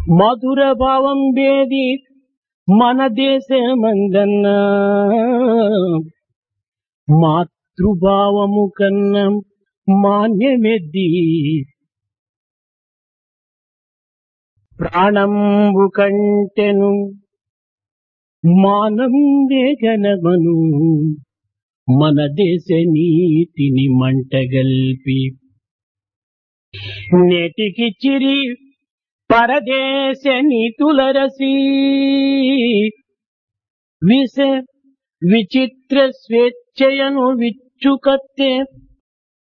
మధుర భావం వేది మన దేశమందన్న మాతృభావము కన్నా మాన్యమెద్ది ప్రాణంబు కంటెను మానం వేగనమను మన దేశ నీతిని మంటగల్పి నేటికి చిరి పరదేశ నీతులరసి విష విచిత్ర స్వేచ్ఛయను విచ్చుకత్తే